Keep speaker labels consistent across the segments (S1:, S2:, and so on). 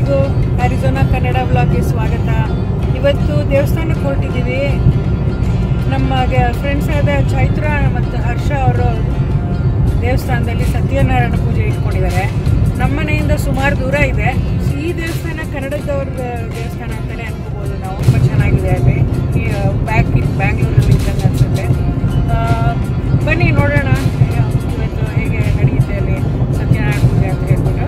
S1: ಎಲ್ರಿಗೂ ಅರಿಜೋನಾ ಕನ್ನಡ ವ್ಲಾಗ್ಗೆ ಸ್ವಾಗತ ಇವತ್ತು ದೇವಸ್ಥಾನಕ್ಕೆ ಹೊರಟಿದ್ದೀವಿ ನಮ್ಮ ಫ್ರೆಂಡ್ಸ್ ಆದ ಚೈತ್ರ ಮತ್ತು ಹರ್ಷ ಅವರು ದೇವಸ್ಥಾನದಲ್ಲಿ ಸತ್ಯನಾರಾಯಣ ಪೂಜೆ ಇಟ್ಕೊಂಡಿದ್ದಾರೆ ನಮ್ಮ ಮನೆಯಿಂದ ಸುಮಾರು ದೂರ ಇದೆ ಈ ದೇವಸ್ಥಾನ ಕನ್ನಡದವ್ರ ದೇವಸ್ಥಾನ ಅಂತಲೇ ಅನ್ಕೋಬೋದು ನಾವು ತುಂಬ ಚೆನ್ನಾಗಿದೆ ಅಲ್ಲಿ ಈ ಬ್ಯಾಕ್ ಬ್ಯಾಂಗ್ಳೂರಲ್ಲಿ ಇದ್ದಂಗೆ ಅನಿಸುತ್ತೆ ಬನ್ನಿ ನೋಡೋಣ ಇವತ್ತು ಹೇಗೆ ನಡೆಯುತ್ತೆ ಅಲ್ಲಿ ಸತ್ಯನಾರಾಯಣ ಪೂಜೆ ಅಂತ ಹೇಳ್ಬಿಟ್ಟು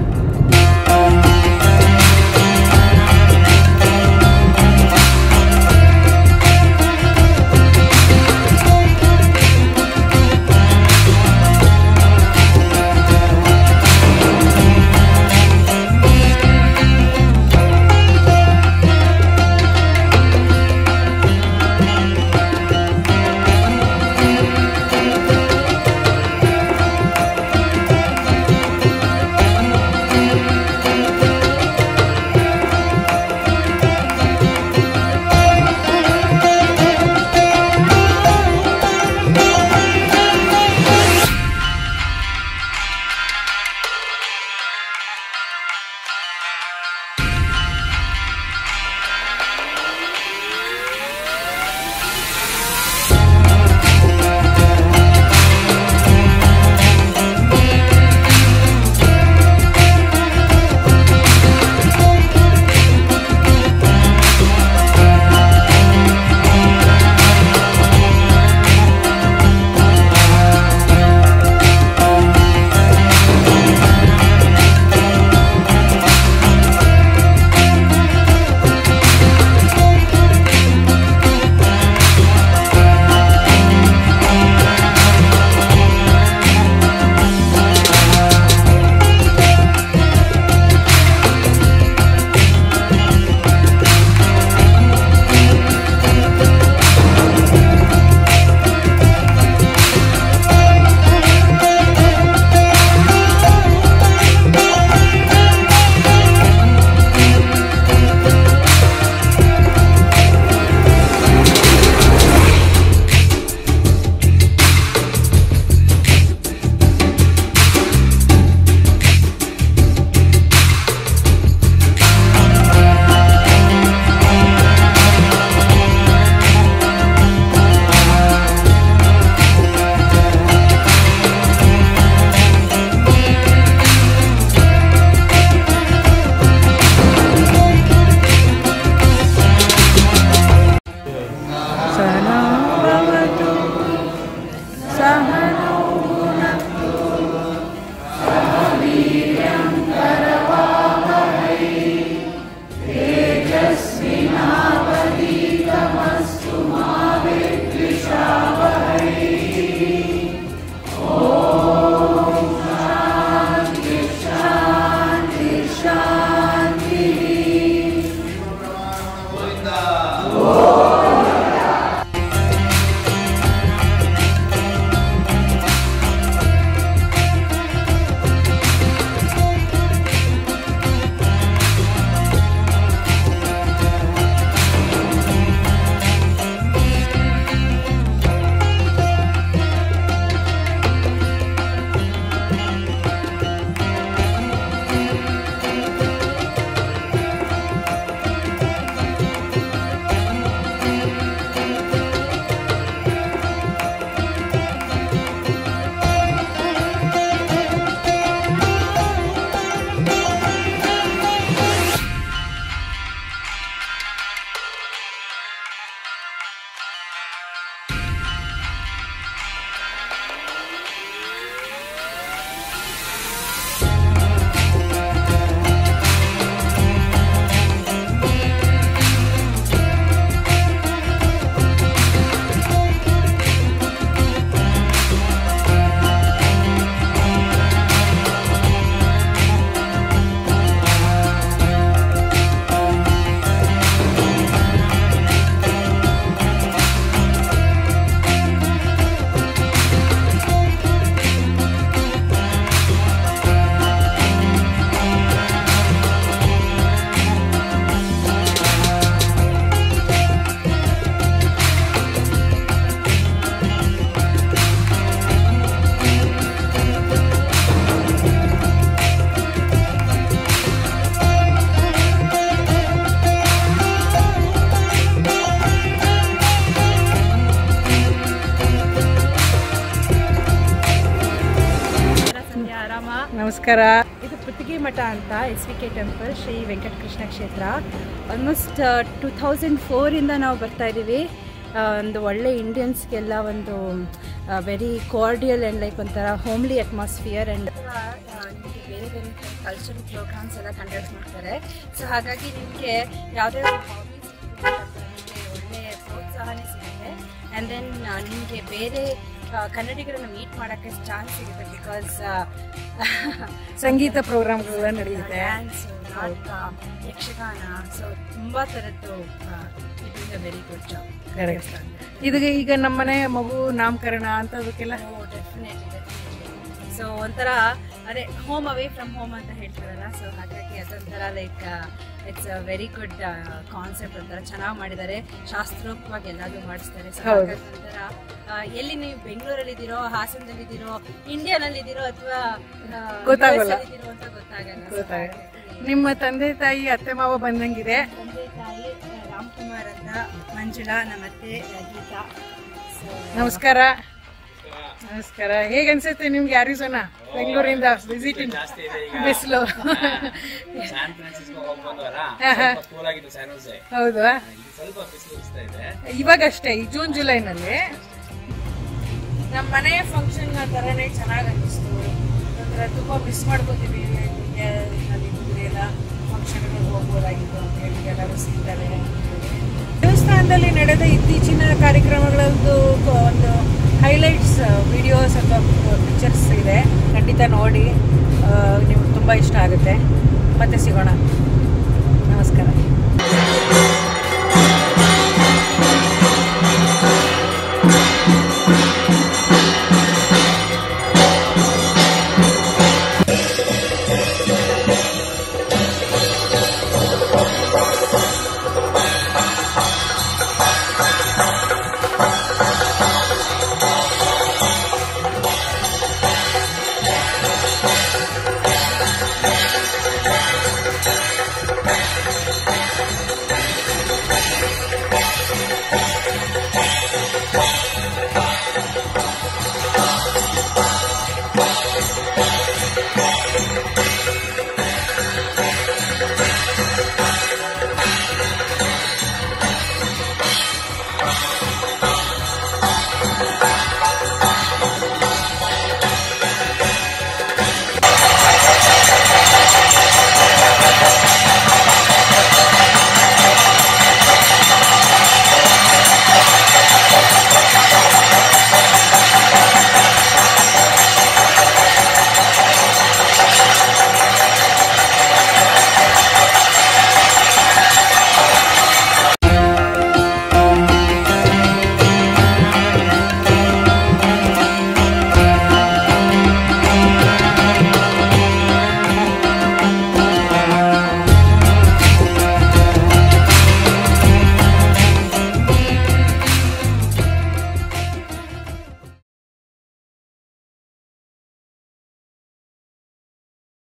S1: ನಮಸ್ಕಾರ
S2: ಇದು ಪುತ್ತಿಗೆ ಮಠ ಅಂತ S V K temple Shri Venkatakrishna ಕ್ಷೇತ್ರ ಆಲ್ಮೋಸ್ಟ್ ಟು ತೌಸಂಡ್ ಫೋರಿಂದ ನಾವು ಬರ್ತಾ ಇದ್ದೀವಿ ಆ, ಒಂದು ಒಳ್ಳೆ ಇಂಡಿಯನ್ಸ್ಗೆಲ್ಲ ಒಂದು ವೆರಿ ಕಾರ್ಡಿಯಲ್ ಆ್ಯಂಡ್ ಲೈಕ್ ಒಂಥರ ಹೋಮ್ಲಿ ಅಟ್ಮಾಸ್ಫಿಯರ್ ಆ್ಯಂಡ್ ನಿಮಗೆ ಬೇರೆ ಬೇರೆ ಕಲ್ಚರಲ್ ಪ್ರೋಗ್ರಾಮ್ಸ್ ಎಲ್ಲ ಕಂಡಕ್ಟ್ ಮಾಡ್ತಾರೆ ಸೊ ಹಾಗಾಗಿ ನಿಮಗೆ ಯಾವುದೇ ನಿಮಗೆ ಒಳ್ಳೆ ಪ್ರೋತ್ಸಾಹನೇ ಸಿಗುತ್ತೆ ಆ್ಯಂಡ್ ದೆನ್ ನಿಮಗೆ ಬೇರೆ ಆ, ಕನ್ನಡಿಗರನ್ನು ಮೀಟ್ ಮಾಡೋಕ್ಕೆ ಚಾನ್ಸ್ ಸಿಗುತ್ತೆ ಬಿಕಾಸ್
S1: ಸಂಗೀತ ಪ್ರೋಗ್ರಾಮ್ಗಳೆಲ್ಲ ನಡೆಯುತ್ತೆ
S2: ಡ್ಯಾನ್ಸ್ ನಾಟಕ ಯಕ್ಷಗಾನ ಸೊ ತುಂಬಾ ಥರದ್ದು it is a very good job
S1: correct ಇದು ಈಗ ನಮ್ಮನೆ ಮಗು ನಾಮಕರಣ ಅಂತದಕ್ಕೆಲ್ಲ
S2: ಸೊ ಒಂಥರ ಅದೇ ಹೋಮ್ ಅವೇ ಫ್ರಮ್ ಹೋಮ್ ಅಂತ ಹೇಳ್ತಾರಲ್ಲ ಸೊ ಹಾಗಾಗಿ ಅದೊಂಥರ like it's a very good concept ಒಂಥರ ಚೆನ್ನಾಗಿ ಮಾಡಿದ್ದಾರೆ ಶಾಸ್ತ್ರೋಕ್ತವಾಗಿ ಎಲ್ಲಾದ್ರು ಮಾಡಿಸ್ತಾರೆ ಸೊ
S1: ಹೌದು.
S2: ಹಾಗಾಗಿ ಒಂಥರ ಆ, ಎಲ್ಲಿ ನೀವು ಬೆಂಗಳೂರಲ್ಲಿದ್ದೀರೋ ಹಾಸನದಲ್ಲಿದ್ದೀರೋ ಇಂಡಿಯಾನಲ್ಲಿದ್ದೀರೋ ಅಥವಾ
S1: ಗೊತ್ತಾಗಲ್ಲ.
S2: ಅಂತ ಗೊತ್ತಾಗಲ್ಲ So
S1: ಗೊತ್ತಾಗ
S2: ಹಾಗಾಗಿ
S1: ನಿಮ್ಮ ತಂದೆ ತಾಯಿ ಅತ್ತೆ ಮಾವ ಬಂದಂಗಿದೆ
S2: ತಂದೆ ತಾಯಿ ರಾಮ್ಕುಮಾರ್ ಅಂತ ಮಂಜುಳಾ ನಮ್ಮ ಅತ್ತೆ ಗೀತಾ So,
S1: ನಮಸ್ಕಾರ ನಮಸ್ಕಾರ ಹೇಗೆ ಅನ್ಸುತ್ತೆ ನಿಮ್ಗೆ ಯಾರಿಸೋನ ಬೆಂಗಳೂರಿಂದ ವಿಸಿಟಿಂಗ್ ಬಿಸಿಲು
S3: ಸ್ಯಾನ್ ಫ್ರಾನ್ಸಿಸ್ಕೋ ಹೋಗ್ಬೋದಲ್ಲ
S1: ಆಹಾ.
S3: ಸ್ವಲ್ಪ ಕೂಲ್ ಆಗಿತ್ತು ಸ್ಯಾನ್ ಹೋಸೆ
S1: ಹೌದು
S3: ಇಲ್ಲಿ ಸ್ವಲ್ಪ ಬಿಸಿಲು ಇಸ್ತಾ ಇದೆ
S1: ಇವಾಗಷ್ಟೇ ಈ ಜೂನ್ ಜುಲೈನಲ್ಲಿ ನಮ್ಮ ಮನೆ ಫಂಕ್ಷನ್ ಥರನೇ ಚೆನ್ನಾಗಿ ಅನ್ನಿಸ್ತು ಅಂದ್ರೆ ತುಂಬ ಮಿಸ್ ಮಾಡ್ಕೋತೀವಿ ಹೀಗೆ ಅಲ್ಲಿ ಹೋದ್ರೆ ಎಲ್ಲ ಫಂಕ್ಷನ್ಗಳಿಗೆ ಹೋಗ್ಬೋದಾಗಿತ್ತು ಅಂತ ಹೇಳಿ ಎಲ್ಲರೂ ಸಿಗ್ತಾರೆ ದೇವಸ್ಥಾನದಲ್ಲಿ ನಡೆದ ಇತ್ತೀಚಿನ ಕಾರ್ಯಕ್ರಮಗಳದ್ದು ಕ- ಒಂದು ಹೈಲೈಟ್ಸ್ ವಿಡಿಯೋಸ್ ಅಥವಾ ಪಿಕ್ಚರ್ಸ್ ಇದೆ ಖಂಡಿತ ನೋಡಿ ನಿಮ್ಗೆ ತುಂಬ ಇಷ್ಟ ಆಗುತ್ತೆ ಮತ್ತೆ ಸಿಗೋಣ ನಮಸ್ಕಾರ